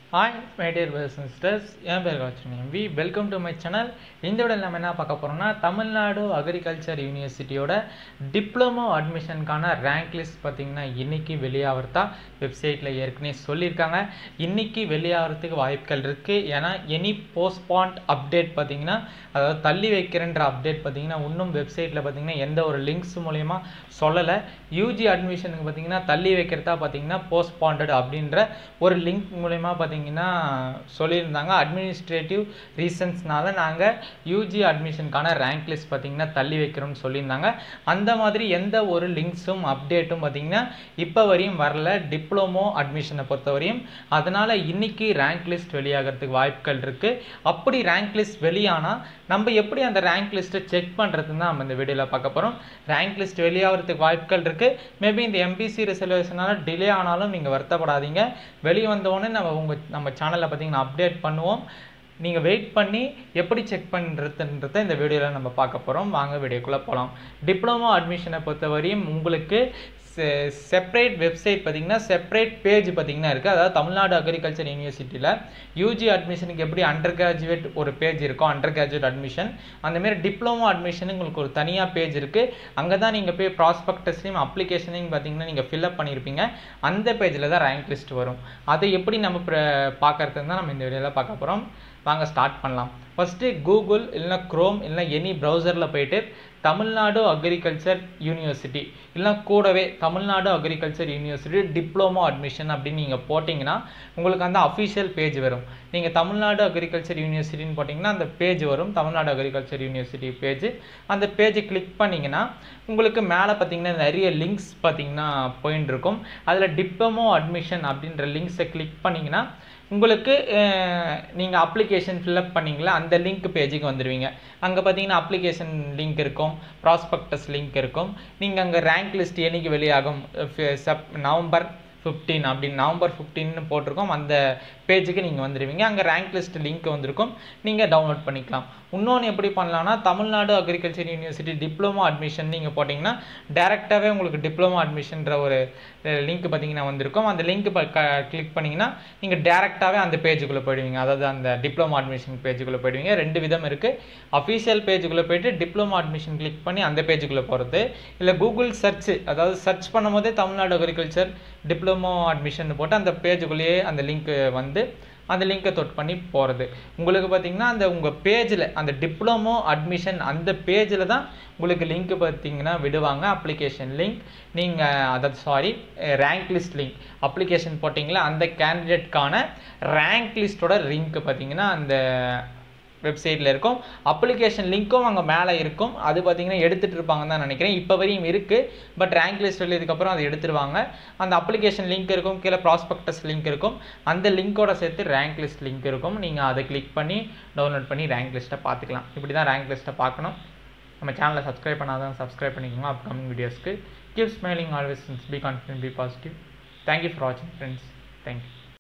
hi my dear brothers sisters என் பேர் Kaatchi we welcome to my channel இந்த விட நம்ம என்ன பார்க்க போகிறோம்னா தமிழ்நாடு அக்ரிகல்ச்சர் யூனிவர்சிட்டியோட டிப்ளமோ அட்மிஷனுக்கான ரேங்க் லிஸ்ட் பார்த்தீங்கன்னா இன்னைக்கு வெளியாகிறதா வெப்சைட்டில் ஏற்கனவே சொல்லியிருக்காங்க இன்னைக்கு வெளியாகிறதுக்கு வாய்ப்புகள் இருக்குது ஏன்னா எனி போஸ்ட்பாண்ட் அப்டேட் பார்த்தீங்கன்னா அதாவது தள்ளி வைக்கிறன்ற அப்டேட் பார்த்தீங்கன்னா இன்னும் வெப்சைட்டில் பார்த்தீங்கன்னா எந்த ஒரு லிங்க்ஸ் மூலயமா சொல்லலை யூஜி அட்மிஷனுக்கு பார்த்தீங்கன்னா தள்ளி வைக்கிறதா பார்த்தீங்கன்னா போஸ்ட்பாண்டட் அப்படின்ற ஒரு லிங்க் மூலயமா பார்த்தீங்கன்னா சொல்லியிருந்தாங்க அட்மினிஸ்ட்ரேட்டிவ் ரீசன்ஸ்னால நாங்கள் யூஜி அட்மிஷனுக்கான ரேங்க் லிஸ்ட் பார்த்தீங்கன்னா தள்ளி வைக்கிறோம்னு சொல்லியிருந்தாங்க அந்த மாதிரி எந்த ஒரு லிங்க்ஸும் அப்டேட்டும் பார்த்தீங்கன்னா இப்போ வரையும் வரல டிப்ளமோ அட்மிஷனை பொறுத்த வரையும் அதனால் இன்னைக்கு ரேங்க் லிஸ்ட் வெளியாகிறதுக்கு வாய்ப்புகள் இருக்குது அப்படி ரேங்க் லிஸ்ட் வெளியானால் நம்ம எப்படி அந்த ரேங்க் லிஸ்ட்டை செக் பண்ணுறதுன்னு தான் நம்ம இந்த வீடியோவில் பார்க்க போகிறோம் ரேங்க் லிஸ்ட் வெளியாகிறதுக்கு வாய்ப்புகள் இருக்குது மேபி இந்த எம்பிசி ரிசர்வேஷனால் டிலே ஆனாலும் நீங்கள் வருத்தப்படாதீங்க வெளியே வந்தோடனே நம்ம உங்கள் நம்ம சேனலில் பார்த்தீங்கன்னா அப்டேட் பண்ணுவோம் நீங்கள் வெயிட் பண்ணி எப்படி செக் பண்ணுறதுன்றத இந்த வீடியோவில் நம்ம பார்க்க போகிறோம் வாங்க வீடியோக்குள்ளே போகலாம் டிப்ளமோ அட்மிஷனை பொறுத்தவரையும் உங்களுக்கு செப்பரேட் வெப்சைட் பார்த்தீங்கன்னா செப்பரேட் பேஜ் பார்த்தீங்கன்னா இருக்குது அதாவது தமிழ்நாடு அக்ரிகல்ச்சர் யூனிவர்சிட்டியில் யூஜி அட்மிஷனுக்கு எப்படி அண்டர் கிராஜுவேட் ஒரு பேஜ் இருக்கும் அண்டர் கிராஜுவேட் அட்மிஷன் அந்தமாரி டிப்ளமோ அட்மிஷன் உங்களுக்கு ஒரு தனியாக பேஜ் இருக்குது அங்கே தான் நீங்கள் போய் ப்ராஸ்பெக்டஸ்லையும் அப்ளிகேஷனையும் பார்த்தீங்கன்னா நீங்கள் ஃபில்அப் பண்ணியிருப்பீங்க அந்த பேஜில் தான் ரேங்க் லிஸ்ட் வரும் அதை எப்படி நம்ம பார்க்கறதுன்னு தான் நம்ம இந்த வீடியோவில் பார்க்க போகிறோம் வாங்க ஸ்டார்ட் பண்ணலாம் ஃபஸ்ட்டு கூகுள் இல்லைனா க்ரோம் இல்லைனா எனி ப்ரௌசரில் போயிட்டு தமிழ்நாடு அக்ரிகல்ச்சர் யூனிவர்சிட்டி இல்லைனா கூடவே Tamil Nadu agriculture university diploma admission அப்படின்னு நீங்கள் போட்டிங்கன்னா உங்களுக்கு அந்த அஃபிஷியல் பேஜ் வரும் நீங்கள் தமிழ்நாடு அக்ரிகல்ச்சர் யூனிவர்சிட்டின்னு போட்டிங்கன்னா அந்த பேஜ் வரும் தமிழ்நாடு அக்ரிகல்ச்சர் யூனிவர்சிட்டி பேஜ் அந்த பேஜை கிளிக் பண்ணிங்கன்னா உங்களுக்கு மேலே பார்த்தீங்கன்னா நிறைய லிங்க்ஸ் பார்த்தீங்கன்னா போயின்னு இருக்கும் அதில் டிப்ளமோ அட்மிஷன் அப்படின்ற லிங்க்ஸை கிளிக் பண்ணிங்கன்னா உங்களுக்கு நீங்கள் அப்ளிகேஷன் ஃபில்அப் பண்ணிங்களா அந்த லிங்க் பேஜுக்கு வந்துடுவீங்க அங்கே பார்த்தீங்கன்னா அப்ளிகேஷன் லிங்க் இருக்கும் ப்ராஸ்பெக்டஸ் லிங்க் இருக்கும் நீங்கள் அங்கே ரேங்க் லிஸ்ட் என்னைக்கு வெளியாகும் செப் நவம்பர் ஃபிஃப்டீன் அப்படின்னு நவம்பர் ஃபிஃப்டீன்னு போட்டிருக்கோம் அந்த பேஜுக்கு நீங்கள் வந்துடுவீங்க அங்கே ரேங்க் லிஸ்ட் லிங்க் வந்திருக்கும் நீங்கள் டவுன்லோட் பண்ணிக்கலாம் இன்னொன்று எப்படி பண்ணலாம்னா Tamil Nadu agriculture university diploma admission நீங்கள் போட்டிங்கன்னா டேரெக்டாகவே உங்களுக்கு டிப்ளமோ அட்மிஷன்ற ஒரு லிங்க் பார்த்தீங்கன்னா வந்திருக்கும் அந்த லிங்க் கிளிக் பண்ணிங்கன்னா நீங்கள் டேரெக்டாகவே அந்த பேஜுக்குள்ளே போயிடுவீங்க அதாவது அந்த டிப்ளமோ அட்மிஷன் பேஜுக்குள்ளே போயிடுவீங்க ரெண்டு விதம் இருக்குது அஃபீஷியல் பேஜுக்குள்ளே போயிட்டு டிப்ளமோ அட்மிஷன் கிளிக் பண்ணி அந்த பேஜுக்குள்ளே போகிறது இல்லை கூகுள் சர்ச் அதாவது சர்ச் பண்ணும்போதே தமிழ்நாடு அக்ரிகல்ச்சர் டிப்ளமோ அட்மிஷன் போட்டு அந்த பேஜுக்குள்ளேயே அந்த லிங்க் வந்து அந்த லிங்கை தொட் பண்ணி போகிறது உங்களுக்கு பார்த்தீங்கன்னா அந்த உங்கள் பேஜில் அந்த டிப்ளமோ அட்மிஷன் அந்த பேஜில் தான் உங்களுக்கு லிங்க் பார்த்தீங்கன்னா விடுவாங்க அப்ளிகேஷன் லிங்க் நீங்கள் அதாவது sorry rank list link application போட்டிங்களா அந்த கேண்டிடேட்கான ரேங்க் லிஸ்ட்டோட லிங்க் பார்த்தீங்கன்னா அந்த வெப்சைட்டில் இருக்கும் அப்ளிகேஷன் லிங்க்கும் அங்கே மேலே இருக்கும் அது பார்த்தீங்கன்னா எடுத்துகிட்டு இருப்பாங்கன்னு தான் நினைக்கிறேன் இப்போ வரையும் இருக்குது பட் ரேங்க் லிஸ்ட் வெளியதுக்கப்புறம் அதை எடுத்துருவாங்க அந்த அப்ளிகேஷன் லிங்க் இருக்கும் கீழே ப்ராஸ்பெக்டஸ் லிங்க் இருக்கும் அந்த லிங்க்கோட சேர்த்து ரேங்க் லிஸ்ட் லிங்க் இருக்கும் நீங்கள் அதை கிளிக் பண்ணி டவுன்லோட் பண்ணி ரேங்க் லிஸ்ட்டை பார்த்துக்கலாம் இப்படி தான் ரேங்க் லிஸ்ட்டை பார்க்கணும் நம்ம சேனலை சப்ஸ்கிரைப் பண்ணாதான் சப்ஸ்கிரைப் பண்ணிக்கோங்க அப்கமிங் வீடியோஸ்க்கு keep smiling always be confident be positive thank you for வாட்சிங் ஃப்ரெண்ட்ஸ் தேங்க்யூ